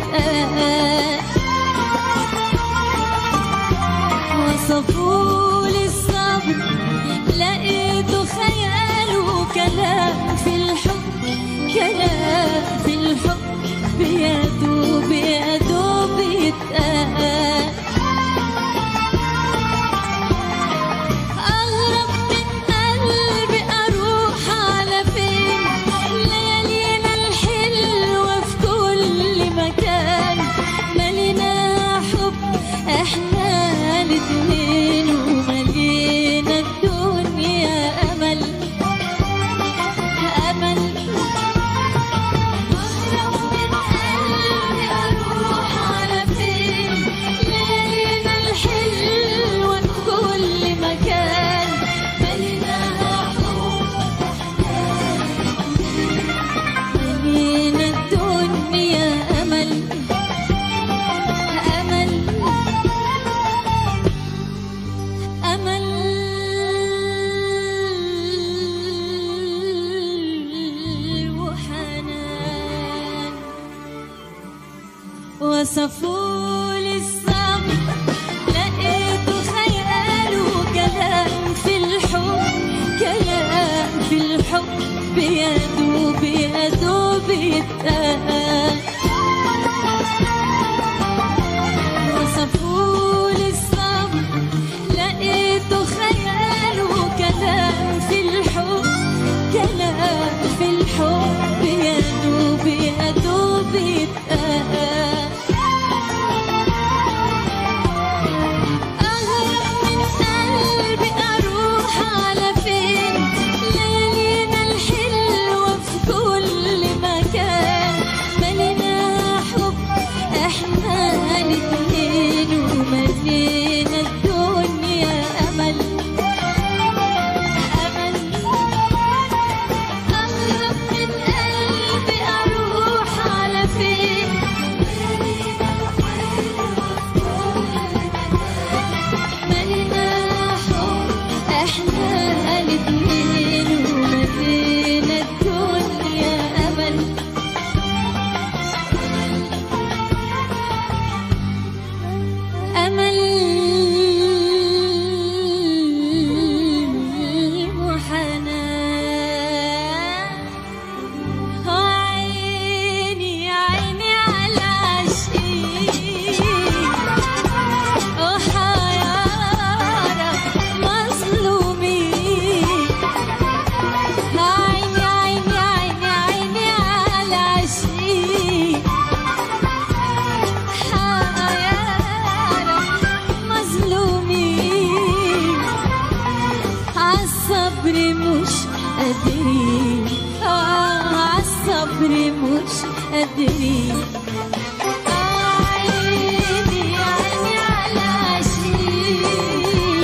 بيتقال وصفوا لي الصبر لقيته خيال وكلام في الحب كلام في الحب بيده بيده بيتقال أغرب من قلبي أروح على فين ليالينا الحلوة في كل مكان ملينا حب احنا الاتنين وملينا الدنيا أمل أمل أغرب من قلبي أروح على فين ليالينا الحلوة في كل مكان ملينا ملينا الدنيا أمل أمل أمل وحنان وصفوا لي الصبر لقيته خيال وكلام في الحب كلام في الحب بيده بيده بيتقال وصفوا لي الصبر لقيته خيال وكلام في الحب كلام في الحب بيده بيده بيتقال أغرب من قلبي أروح على فين ليالينا الحلوة في كل مكان ملينا حب احنا الاتنين وملينا الدنيا أمل أمل أغرب من قلبي أروح على فين ملينا حب احنا الاتنين وملينا الدنيا أمل أمل وحنان عيني عيني على عشقي وحيارى مظلومين عيني عيني عيني عيني على عشقي حيارى مظلومين عالصبر مش قادرين آه عالصبر مش قادرين عيني عيني على عشقي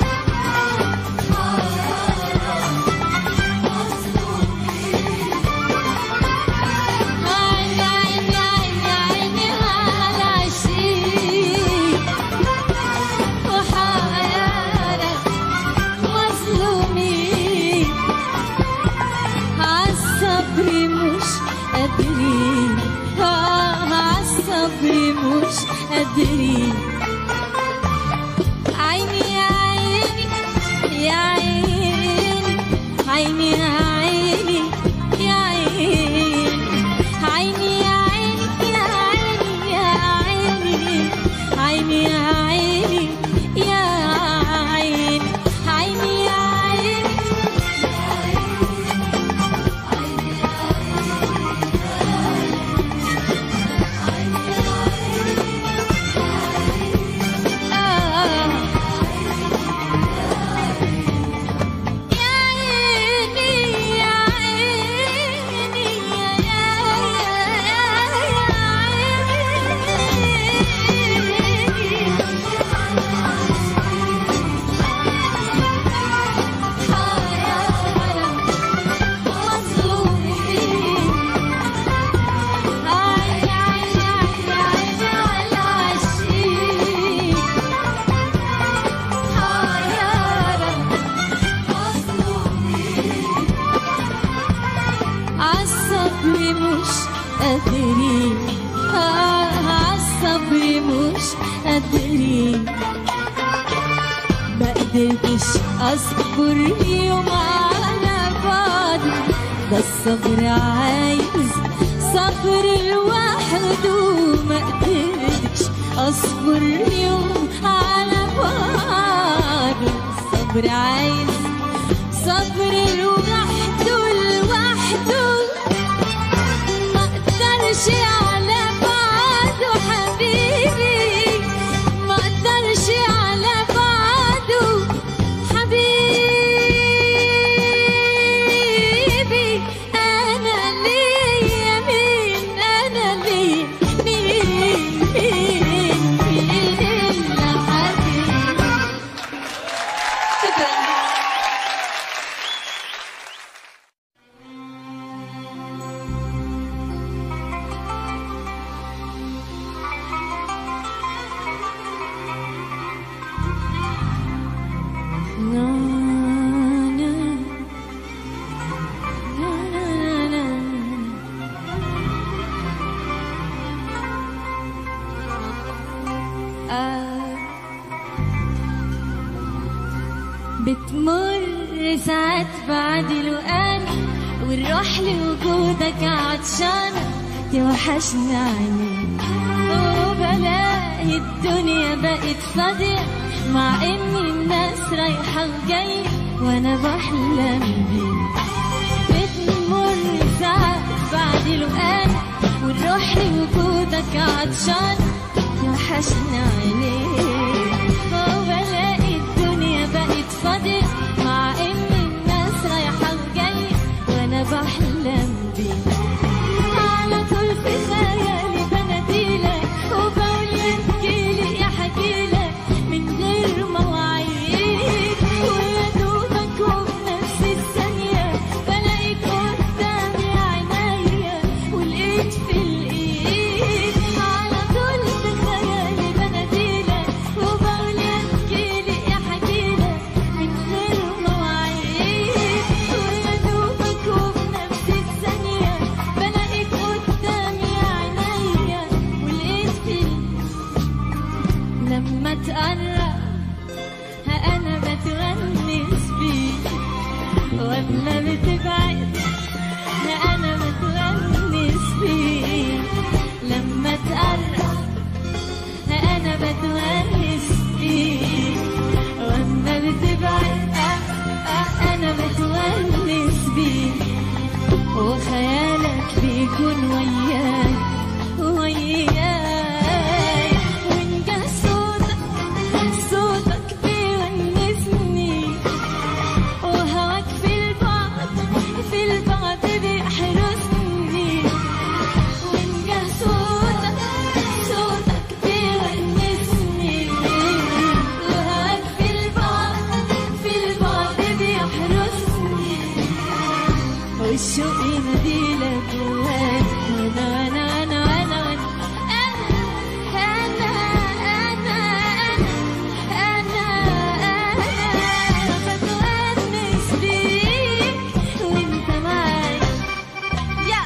عيني عيني عيني عيني على عشقي وحيارى مظلومين عالصبر مش قادرين آه عالصبر مش قادرين عيني يا عيني يا عيني عيني يا عيني يا عيني عيني يا عيني يا عيني يا عيني عيني يا عيني يا عيني عيني يا عيني آه يا عيني يا عيني يا عالصبر مش قادرين آه قلبي مش قادرين ما قدرتش اصبر يوم على بعض ده الصبر عايز صبر لوحده ما قدرتش اصبر يوم على بعض الصبر عايز صبر لوحده لوحده ما اقدرش على بعضه حبيبي ما اقدرش على بعضه حبيبي انا ليا مين انا ليا مين مين مين الا حبيبي شكرا Na, na. Na, na, na, na. آه. بتمر ساعات بعد الوقاني والروح لوجودك عطشانة توحشني عينيك وبلاقي الدنيا بقت فاضية مع ان الناس رايحة وجاية وانا بحلم بيك بتمر ساعات بعد الوقاني والروح لوجودك عطشان توحشني عينيك وبلاقي الدنيا بقت فاضية مع ان الناس رايحة وجاية وانا بحلم بيك على طول في خيالي بناديلك وبقول يحكيلي يحكيلك من غير مواعيد ويا دوبك وبنفس الثانية بلاقيك قدامي عينيا والايد في الايد على طول في خيالي بناديلك وبقول يحكيلي يحكيلك من غير مواعيد ويا دوبك وبنفس الثانية بلاقيك قدامي عينيا والايد في لما تقرب ها انا بتونس بيك ولا بتبعد ها انا بتونس بيك لما تقرب ها انا بتونس بيك ولا بتبعد آه آه انا بتونس بيك وخيالك بيكون وياي وياي وإن جه صوتك صوتك بيونسني وهواك في البعد في البعد بيحرسني وإن جه صوتك صوتك بيونسني وهواك في البعد في البعد بيحرسني والشوق يناديلك جواك وانا انا انا انا انا انا انا انا بتونس بيك وانت معايا يا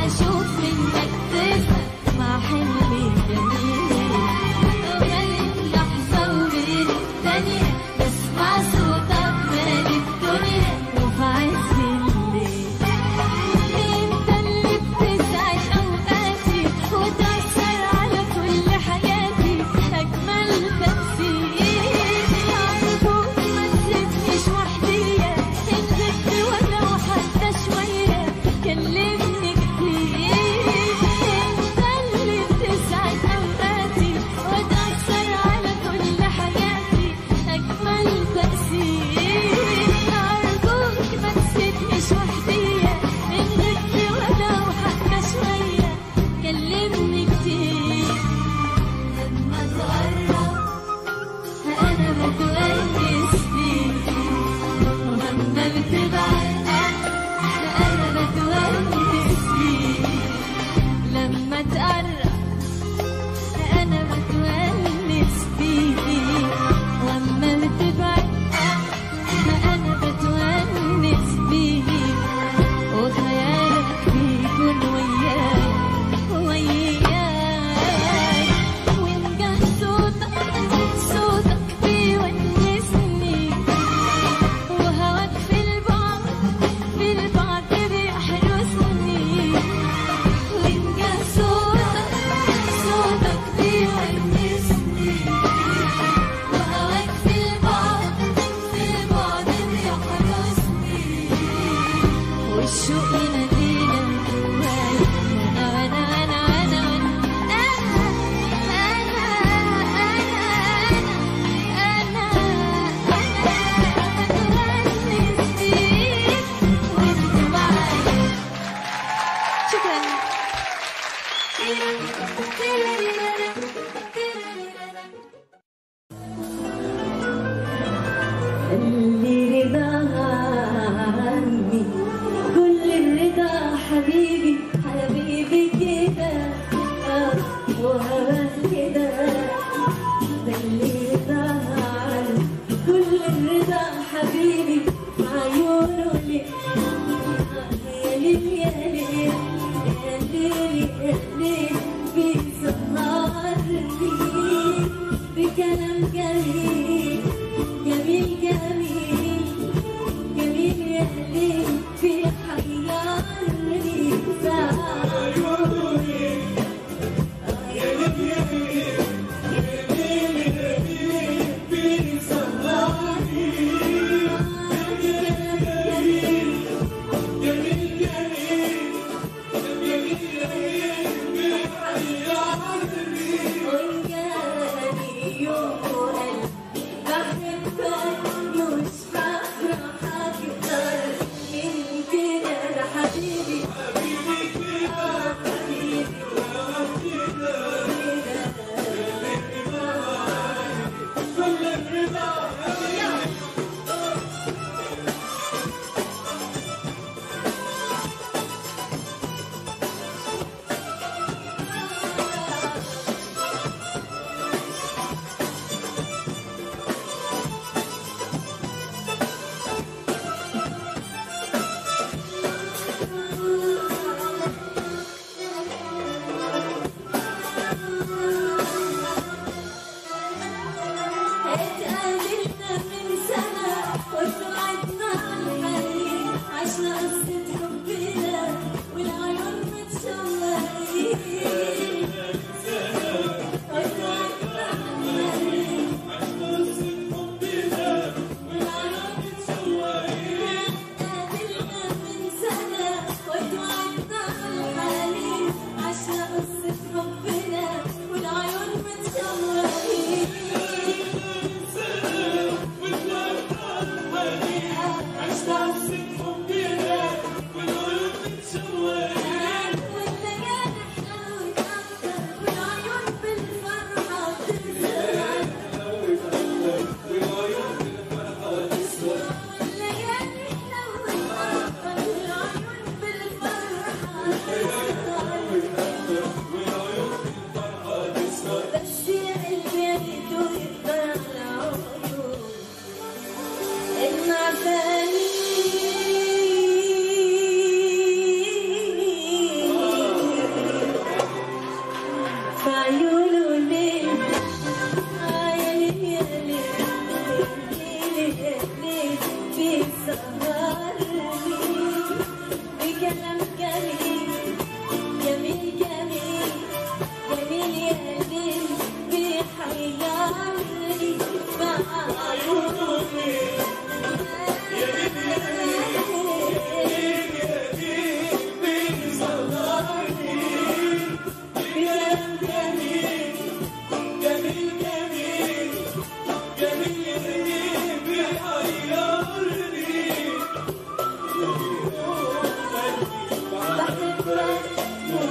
اشوف انك تفهم مع حلمي جميل وبين لحظة وبين التانية بسمع صوتك مالي الدنيا وفي عز الليل انت اللي بتسعد اوقاتي وتأثر على كل حياتي اجمل تأثير ارجوك ما تسيبنيش وحدية ان غبت ولو حتى شوية كلمني كتير انت اللي بتسعد اوقاتي وتأثر على كل حياتي اجمل تأثير ارجوك ما تسيبنيش وحدية ان غبت ولو حتى شوية كلمني كتير لما تقرب أنا بتونس بيك ولما بتبعد أنا بتونس بيك لما تقرب أنا بتونس بيك ولما بتبعد أنا بتونس بيك وخيالك بيكون وياي وياي ونجاه صوتك صوتك بيونسني وهواك في البعد في البعد بيحرسني ونجاه صوتك صوتك بيونسني وهواك في البعد في البعد بيحرسني والشوق ينادينا جواي انا انا انا انا انا انا انا بتونس بيك وانت معايا شكرا اللي رضاها عني كل الرضا حبيبي حبيبي كده آه، وهواه كده ده اللي رضاها عني كل الرضا حبيبي عيونه لي يا ليل يا ليل يا ليل يا ليل بيسهرني بكلام جميل جميل جميل جميل يا ليل بيحيرني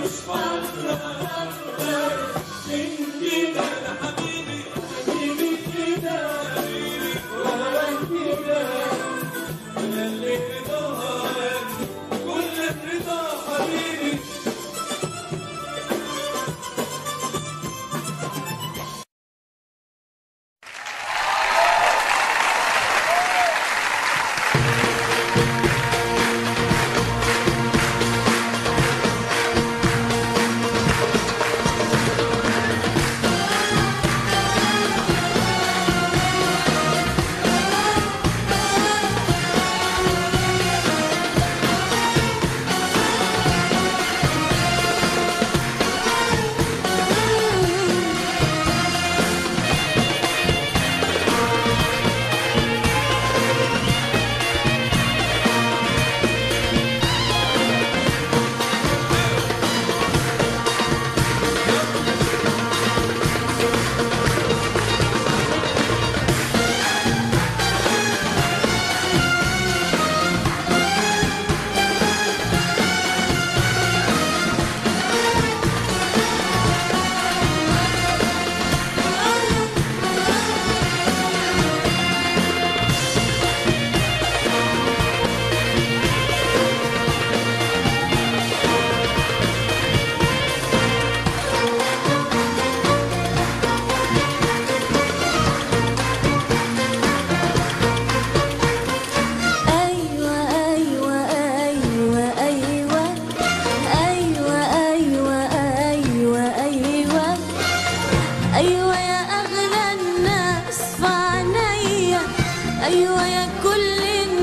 أيوة أيوة أيوة أيوة أيوة أيوة أيوة أيوة أيوة يا أغلى الناس في عينيا أيوة يا كل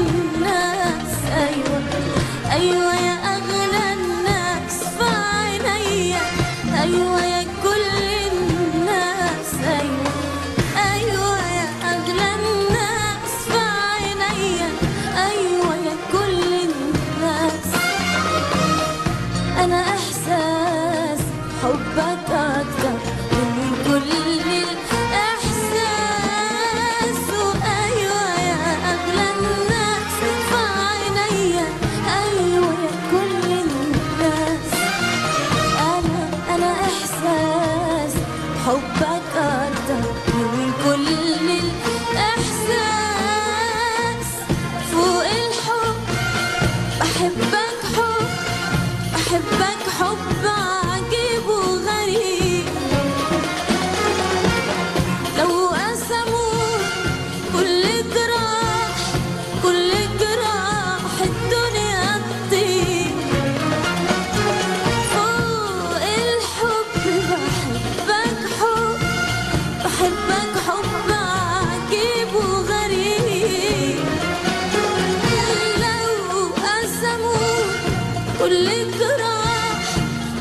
الناس أيوة أيوة يا أغلى الناس في عينيا أيوة يا كل الناس أيوة أيوة يا أغلى الناس في عينيا أيوة يا كل الناس أنا إحساس حبك أكتر من كل الإحساس وأيوة يا أغلى الناس في عينيا أيوة يا كل الناس أنا أنا إحساس حبك أكتر من كل الإحساس فوق الحب بحبك حب بحبك حب عجيب وغريب لو قسموا كل جراح كل جراح الدنيا تطير فوق الحب بحبك حب بحبك حب عجيب وغريب لو قسموا كل جراح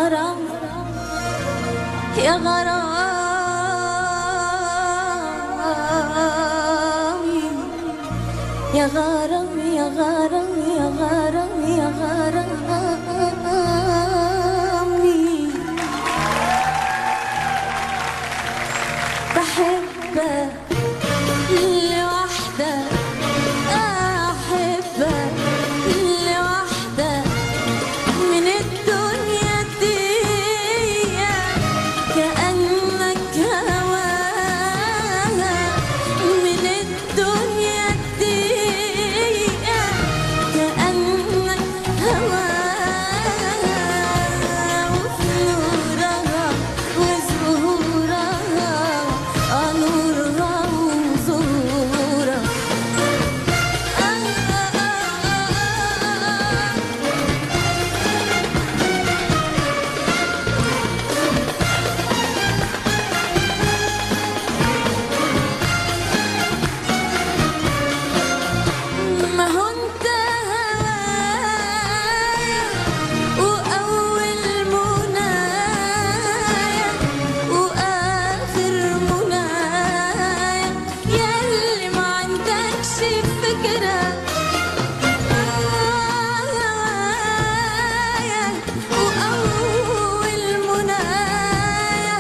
غرام يا غرامي يا غرام يا غرام يا غرام يا غرامي بحبك لوحدك أحبك لوحدك من الدنيا دي كأنك هواها من الدنيا دي كأنك هواها وفي نورها وزهورها آه نورها وزهورها آه آه آه آه ما هو انت هوايا واول منايا واخر منايا ياللي ما عندكش فكره هوايا واول منايا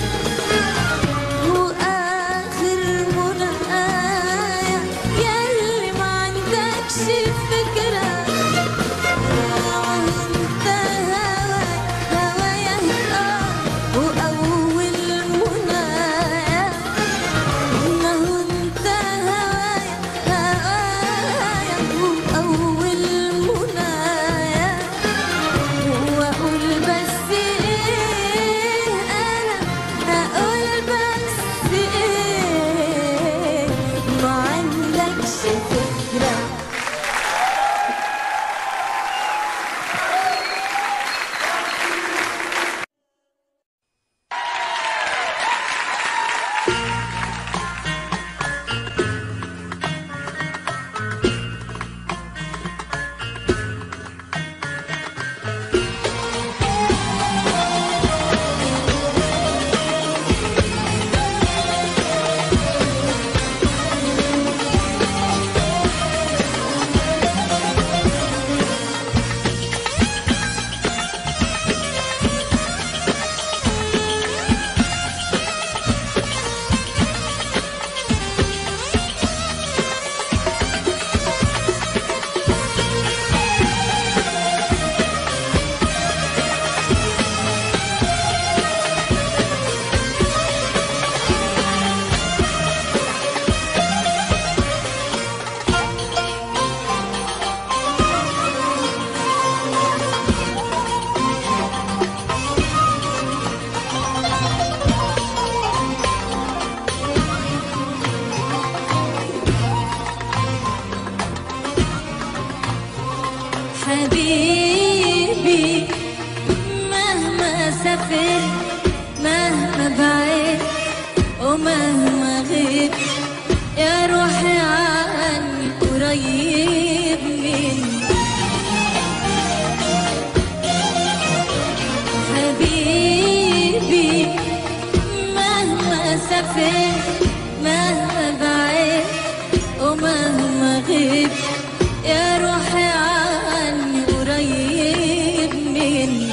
وآخر منايا ياللي ما عندكش فكرة وانت هوايا هوايا آه وأول منايا ما هو انت هوايا هوايا وأول منايا واقول بس ايه انا اقول بس ايه ما عندكش فكره حبيبي مهما سافرت مهما بعيد ومهما غيب يا روحي عني قريب مني حبيبي مهما سافرت مهما بعيد ومهما غيب يا روحي عني قريب مني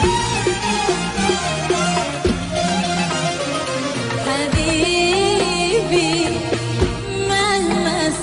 حبيبي مهما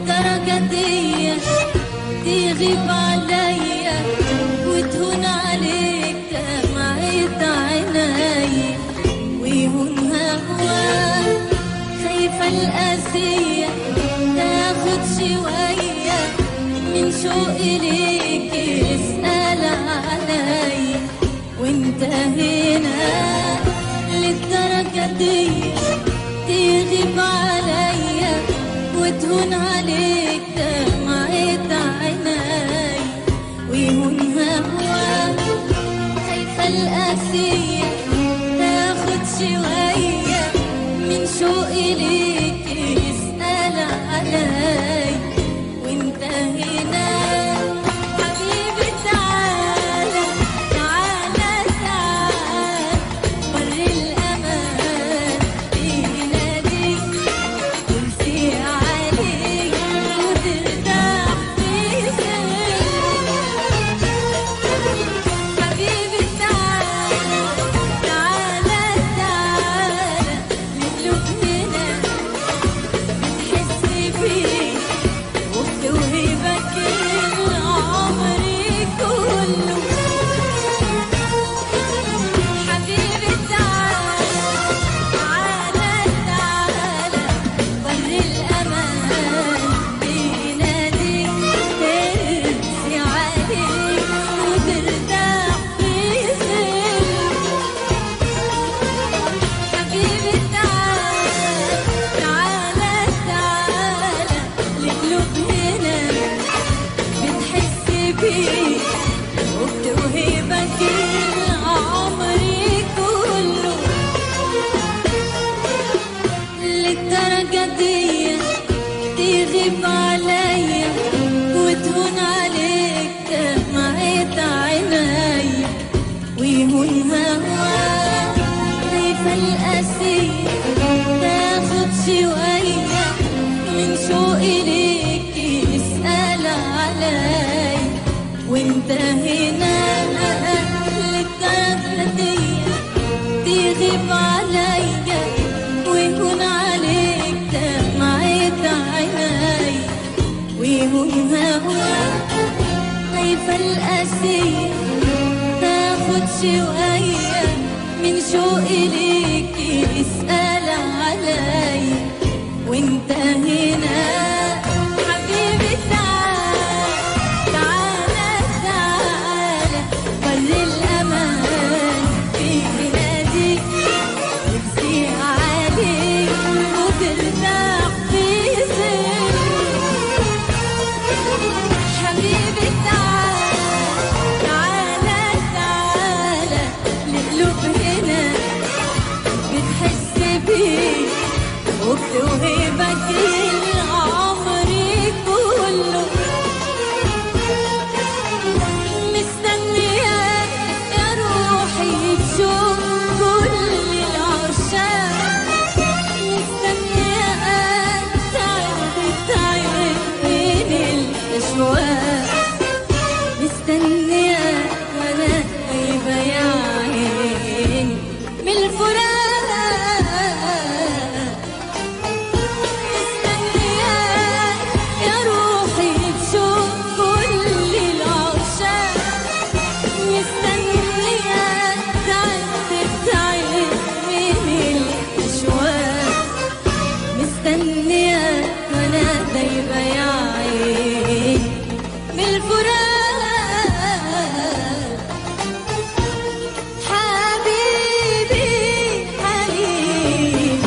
للدرجة دي تغيب عليا وتهون عليك دمعة عيني ويهون هواك خايفة القاسية تاخد شوية من شوقي ليك اسأل علي وانت هنا للدرجة دي تغيب عليا وتهون عليك دمعة عيني ويهون هواك خايفة القاسية تاخد شوية من شوقي ليك اسأل علي وانت هنا حبيبي تعالى تعالى تعالى بر الأمان بيناديك تمسي عليك وترتاح في سرك حبيبي تعالى تعالى تعالى نقلب هنا بتحس فيه وبتوهبك العمر كله حبيبي تعالى تعالى تعالى بر الأمان بيناديك ترسي عليك وترتاح في سرك حبيبي تعالى تعالى تعالى القلوب هنا بتحس بيه وبتوهبك العمر كله للدرجة دي تغيب عليا وتهون عليك دمعة عيني ويهون هواك خايفة القاسية تاخد شوية من شوقي ليك اسأل علي وانت هنا للدرجة دي تغيب عليا ويهون عليك دمعة عيني ويهون هواك خايفة القاسية تاخد شوية من شوقي ليك اسأل علي وانت هنا حبيبي تعالى تعالى تعالى بر الأمان في ناديك تمسي عليك وترتاح في سرك حبيبي تعالى تعالى تعالى القلوب هنا بتحس بيه وبتوهبك العمر كله مستنياك يا روحي تشوف كل العشاق مستنياك تعب تعب من الأشواق مستنياك وانا غايبة يا عيني من الفراق مستنياك يا روحي تشوف كل العشاق مستنياك تعب تعب من الأشواق مستنياك وانا دايبة يا عيني من الفراق حبيبي حبيبي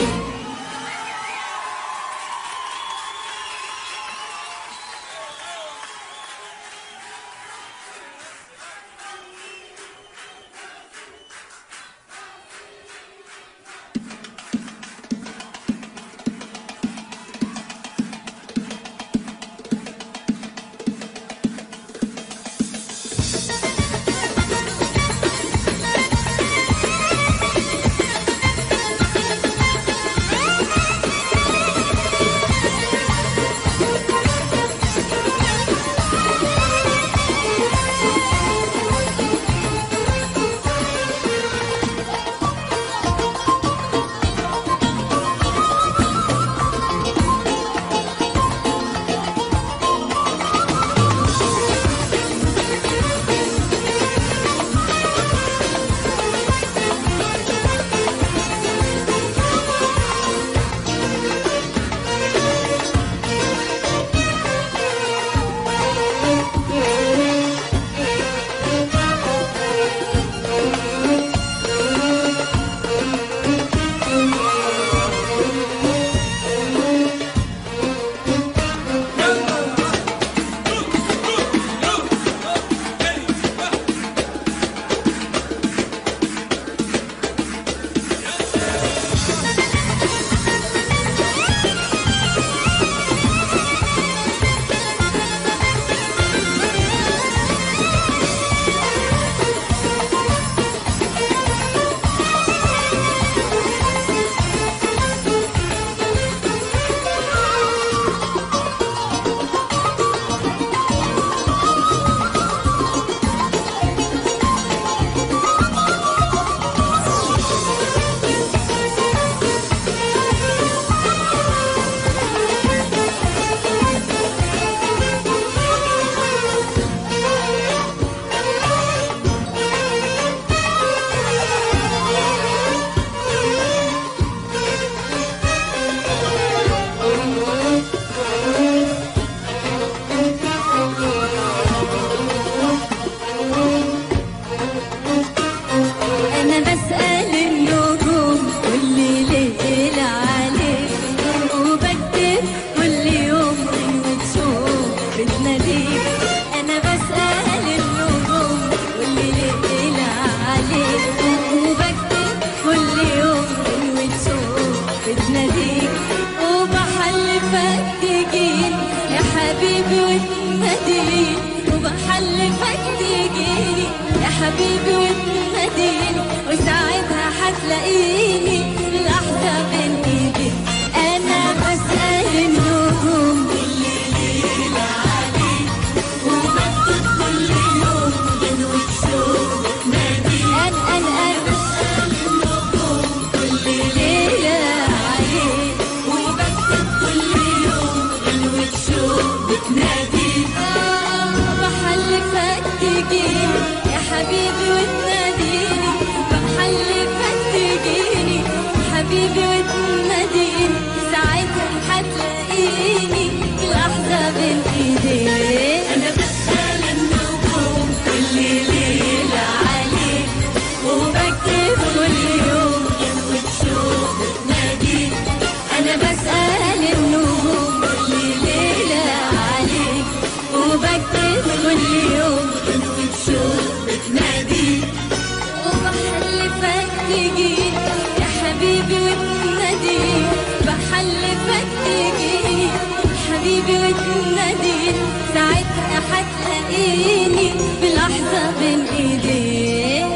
تلاقيني بلحظة بين ايديك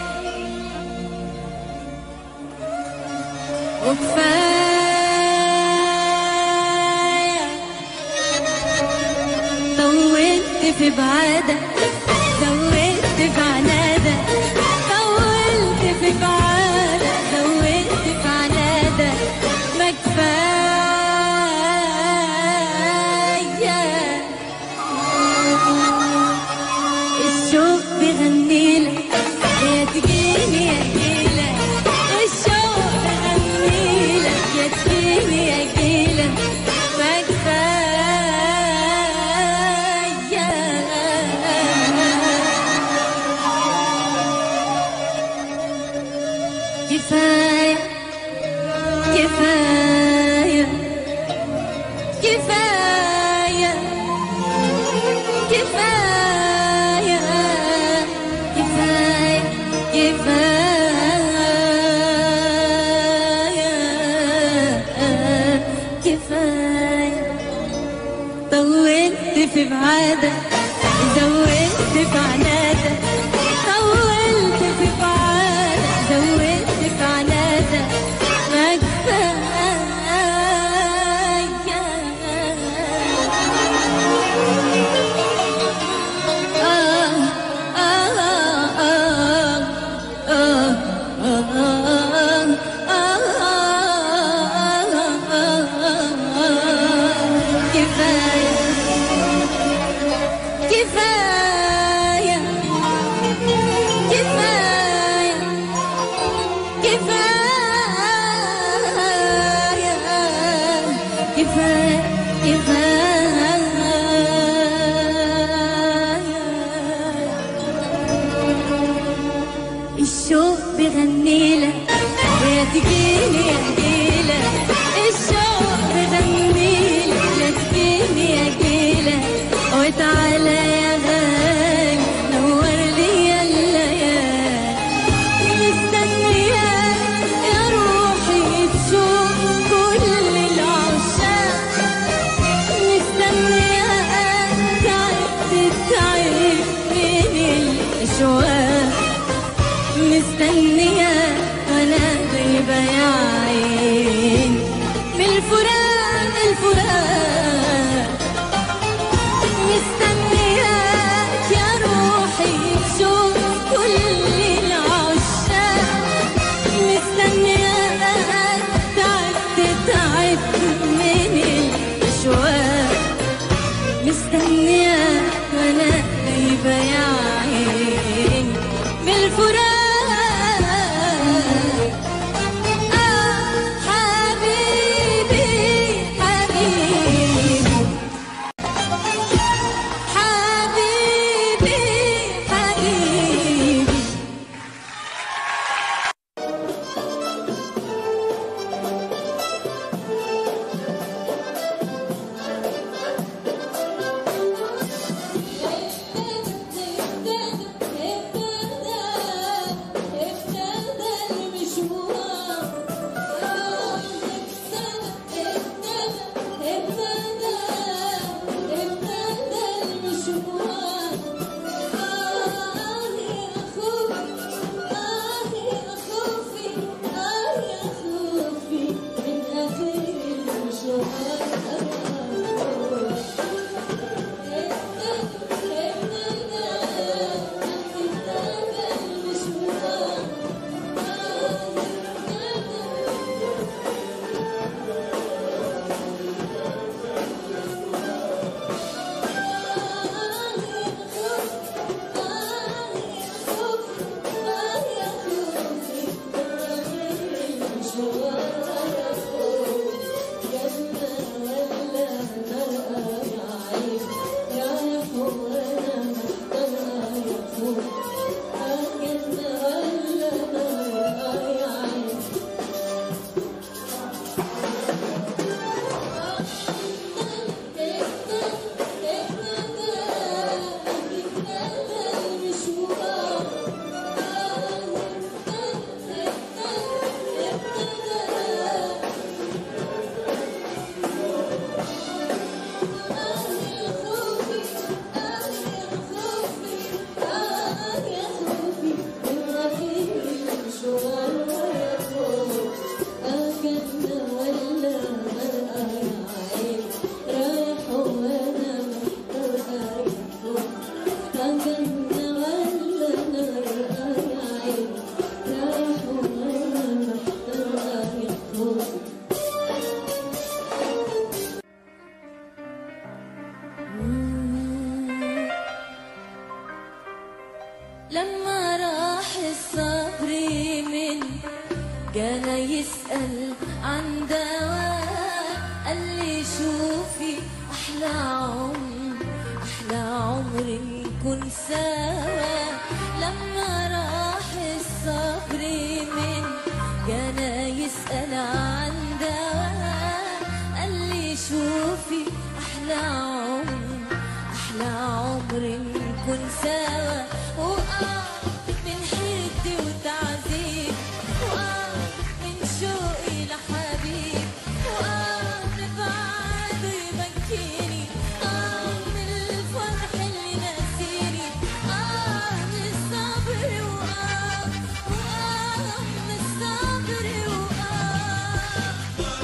وكفاية طولت في بعادك زودت في عنادك طولت في بعادك زودت في عنادك ما كفاية الشوق بيغنيلك يا تجيني يا جيلك الشوق بيغنيلك يا تجيني يا جيلك ما كفاية كفاية كفاية كفاية كفاية كفاية كفاية كفاية طولت في بعادك زودت في عنادك طولت في بعادك زودت في عنادك ما كفاية كفاية كفاية كفاية كفاية كفاية الشوق بغنيلك يا تجيني يا جيلك الشوق بغنيلك يا تجيني يا جيلك وتعالى يا غالي نور لي الليالي مستنياك يا روحي تشوف كل العشاق مستنياك تعبت تعب من الأشواق مستنياك وانا غايبة يا عين من الفراق الفراق مستنياك يا روحي تشوف كل العشاق مستنياك تعبت تعبت من الأشواق مستنياك وانا غايبة يا عين من الفراق آه حبيبي حبيبي يسأل عن دواء قال لي شوفي أحلى عمر أحلى عمر نكون سوا لما راح الصبر من جانا يسأل عن دواء قال لي شوفي أحلى عمر أحلى عمر نكون سوا وآه من حيرتي وتعذيب وآه من شوقي لحبيب وآه من بعده يبكيني آه من الفرح اللي ناسيني آه من الصبر وآه وآه من الصبر وآه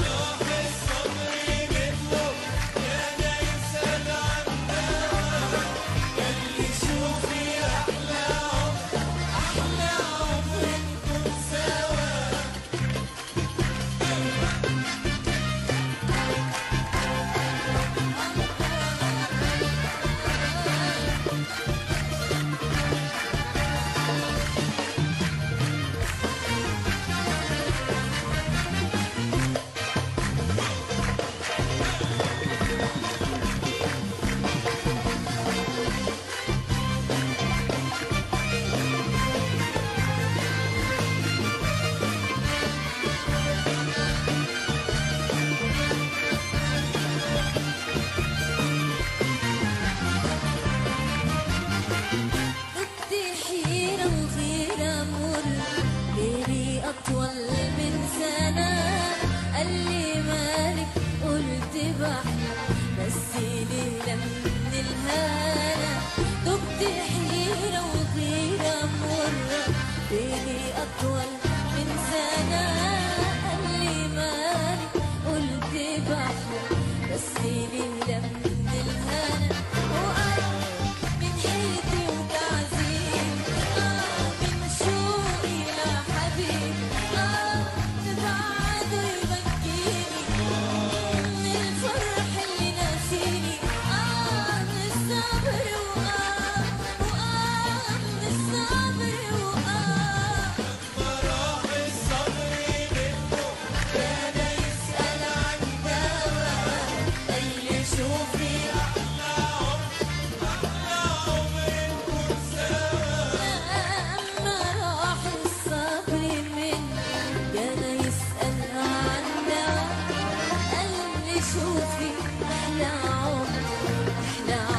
ضد حيرة وغيرة مر ليلي أطول من سنة قال لي مالك قلت بحلم بس ليلة من الهنا ضد حيرة وغيرة مر ليلي أطول من سنة قال لي مالك قلت بحلم بس ليلة من الهنا وأنا من حيرتي وتعذيب آه من شوقي لحبيب آه تبعده يبكيني من الفرح اللي ناسيني آه من الصبر وآه وآه من الصبر وآه كان يسأل عن دواء قال لي شوفي لما راح الصبر من جانا يسأل عن دواء قال لي شوفي أحلى عمر أحلى